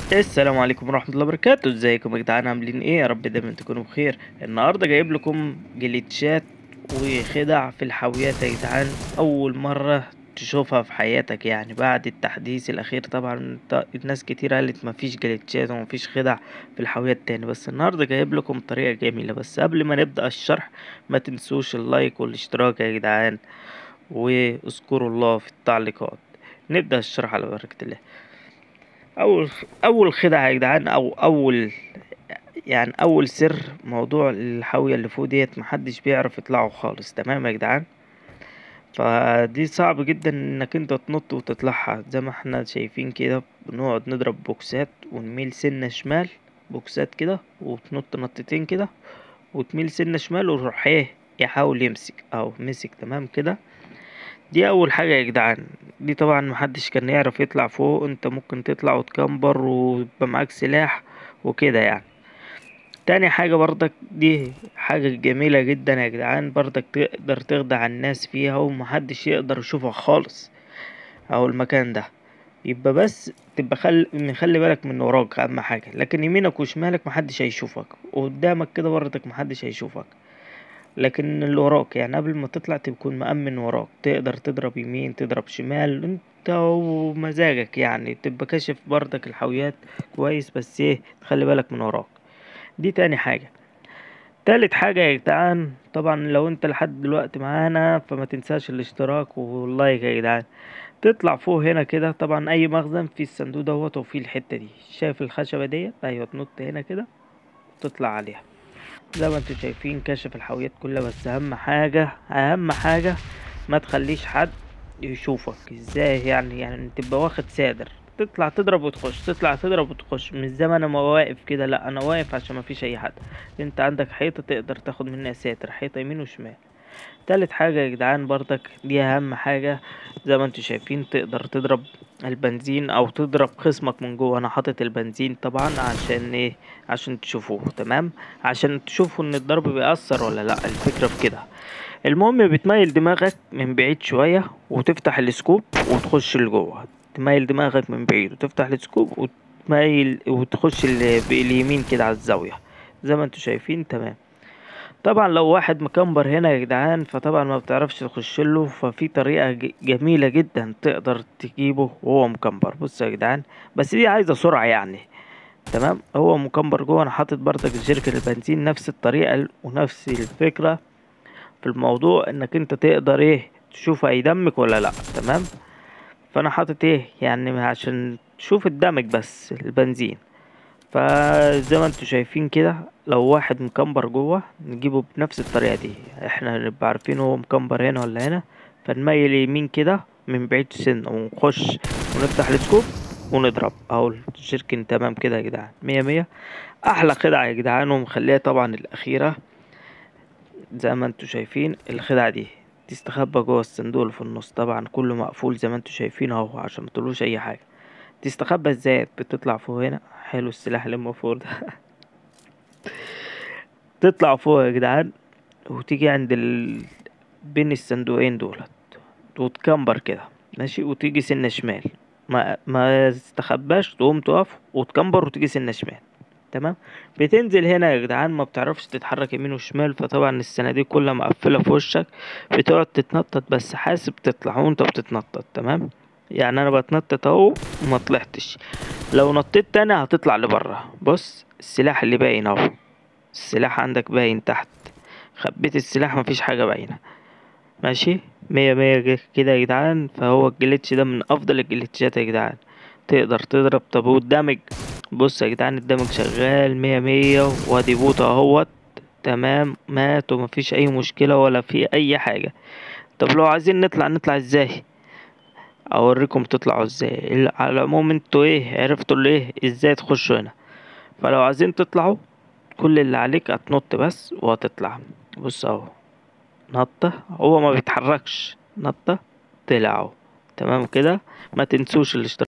السلام عليكم ورحمة الله وبركاته ازيكم يا جدعان عاملين ايه يا رب دايما تكونوا بخير النهارده جايب لكم جليتشات وخدع في الحاويات يا جدعان اول مرة تشوفها في حياتك يعني بعد التحديث الاخير طبعا ط- الناس كتير قالت مفيش جليتشات ومفيش خدع في الحاويات تاني بس النهارده جايب لكم طريقة جميلة بس قبل ما نبدأ الشرح ما تنسوش اللايك والاشتراك يا جدعان واذكروا الله في التعليقات نبدأ الشرح على بركة الله اول اول خدعه يا جدعان او اول يعني اول سر موضوع الحاويه اللي فوق ديت محدش بيعرف يطلعه خالص تمام يا جدعان فدي صعب جدا انك انت تنط وتطلعها زي ما احنا شايفين كده بنقعد نضرب بوكسات ونميل سنه شمال بوكسات كده وتنط نطتين كده وتميل سنه شمال ويروح ايه يحاول يمسك اهو مسك تمام كده دي اول حاجه يا جدعان دي طبعا محدش كان يعرف يطلع فوق انت ممكن تطلع وتكمبر ويبقى معاك سلاح وكده يعني تاني حاجة برضك دي حاجة جميلة جدا يا جدعان برضك تقدر تخدع الناس فيها ومحدش يقدر يشوفها خالص او المكان ده يبقى بس تبقى خل... مخلي بالك من وراك اهم حاجة لكن يمينك وشمالك محدش هيشوفك وقدامك كده برضك محدش هيشوفك لكن اللي وراك يعني قبل ما تطلع تكون مأمن وراك تقدر تضرب يمين تضرب شمال انت ومزاجك يعني تبقى كاشف برضك الحاويات كويس بس ايه تخلي بالك من وراك دي تاني حاجة تالت حاجة يا جدعان طبعا لو انت لحد دلوقتي معانا فما تنساش الاشتراك واللايك يا جدعان تطلع فوق هنا كده طبعا اي مخزن في الصندوق دوت وفي الحتة دي شايف الخشبة ديت ايوه تنط هنا كده تطلع عليها زي ما انتوا شايفين كشف الحاويات كلها بس اهم حاجة اهم حاجة ما تخليش حد يشوفك ازاي يعني يعني تبقى واخد سادر تطلع تضرب وتخش تطلع تضرب وتخش مش زي ما انا ما واقف كده لا انا واقف عشان ما فيش اي حد انت عندك حيطة تقدر تاخد منها ساتر حيطة يمين وشمال تالت حاجة يا جدعان برضك دي اهم حاجة زي ما انتوا شايفين تقدر تضرب البنزين او تضرب خصمك من جوه انا حاطط البنزين طبعا عشان ايه عشان تشوفوه تمام عشان تشوفوا ان الضرب بيأثر ولا لا الفكرة في كده المهم بتميل دماغك من بعيد شوية وتفتح السكوب وتخش لجوه تميل دماغك من بعيد وتفتح السكوب وتميل وتخش ال- اليمين كده على الزاوية زي ما انتوا شايفين تمام طبعا لو واحد مكمبر هنا يا جدعان فطبعا ما بتعرفش تخش له ففي طريقة ج- جميلة جدا تقدر تجيبه وهو مكمبر بص يا جدعان بس دي عايزة سرعة يعني تمام هو مكمبر جوه انا حاطط برضك جيركن البنزين نفس الطريقة ال- ونفس الفكرة في الموضوع انك انت تقدر ايه تشوف هيدمك ولا لا تمام فانا حاطط ايه يعني عشان تشوف الدمج بس البنزين فزي ما انتوا شايفين كده لو واحد مكمبر جوه نجيبه بنفس الطريقة دي احنا نبقى عارفين هو مكمبر هنا ولا هنا فنميل يمين كده من بعيد سن ونخش ونفتح السكوب ونضرب اهو الشركن تمام كده يا جدعان مية مية احلى خدعة يا جدعان ومخليها طبعا الاخيرة زي ما انتوا شايفين الخدعة دي تستخبى جوه الصندوق اللي في النص طبعا كله مقفول زي ما انتوا شايفين اهو عشان متقولوش اي حاجة تستخبى ازاي بتطلع فوق هنا حلو السلاح اللي المفروض ده تطلع فوق يا جدعان وتيجي عند ال... بين الصندوقين دولت وتكمبر كده ماشي وتيجي سنة شمال ما ما تستخباش تقوم تقف وتكمبر وتيجي سنة شمال تمام بتنزل هنا يا جدعان ما بتعرفش تتحرك يمين وشمال فطبعا الصناديق كلها مقفلة في وشك بتقعد تتنطط بس حاسب تطلع وانت بتتنطط تمام يعني انا بتنطط اهو وما طلعتش لو نطيت تاني هتطلع لبره بص السلاح اللي باين اهو السلاح عندك باين تحت خبيت السلاح مفيش حاجة باينة ماشي مية مية ج- كده يا جدعان فهو الجليتش ده من افضل الجليتشات يا جدعان تقدر تضرب طب والدمج بص يا جدعان الدمج شغال مية مية وادي بوطة اهوت تمام مات ومفيش اي مشكلة ولا في اي حاجة طب لو عايزين نطلع نطلع ازاي اوريكم تطلعوا ازاي ال- على العموم انتوا ايه عرفتوا اللي ايه ازاي تخشوا هنا فلو عايزين تطلعوا كل اللي عليك هتنط بس وهتطلع بص اهو نطة هو ما بيتحركش نطة طلعوا تمام كده ما تنسوش الاشتراك